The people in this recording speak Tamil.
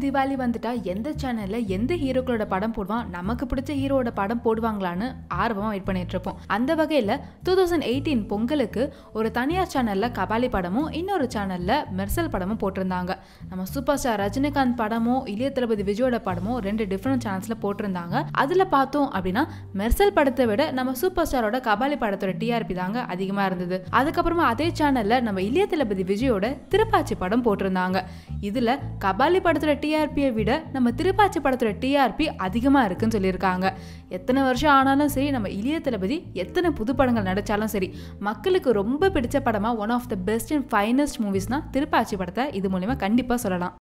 தீபாவளி வந்துட்டா எந்த சேனல்ல எந்த ஹீரோக்களோட படம் போடுவான் நமக்கு பிடிச்ச ஹீரோட படம் போடுவாங்களான்னு ஆர்வமா வெயிட் பண்ணிட்டு இருப்போம் அந்த வகையில டூ தௌசண்ட் எயிட்டீன் பொங்கலுக்கு ஒரு தனியார் சேனல்ல கபாலி படமும் இன்னொரு சேனல்ல மெர்சல் படமும் போட்டிருந்தாங்க நம்ம சூப்பர் ஸ்டார் ரஜினிகாந்த் படமும் இளைய தளபதி விஜயோட படமும் ரெண்டு டிஃப்ரெண்ட் சேனல்ஸ்ல போட்டிருந்தாங்க அதுல பார்த்தோம் அப்படின்னா மெர்சல் படத்தை விட நம்ம சூப்பர் ஸ்டாரோட கபாலி படத்தோட டிஆர்பி தாங்க அதிகமா இருந்தது அதுக்கப்புறமா அதே சேனல்ல நம்ம இளைய தளபதி விஜயோட திருப்பாச்சி படம் போட்டிருந்தாங்க இதுல கபாலி படத்தோட டிஆர்பியை விட நம்ம திருப்பாச்சி படத்தோட டிஆர்பி அதிகமா இருக்குன்னு சொல்லியிருக்காங்க எத்தனை வருஷம் ஆனாலும் சரி நம்ம இளைய தளபதி எத்தனை புது படங்கள் நடிச்சாலும் சரி மக்களுக்கு ரொம்ப பிடிச்ச படமா one of the best and finest மூவிஸ்னா திருப்பாச்சி படத்தை இது மூலியமா கண்டிப்பா சொல்லலாம்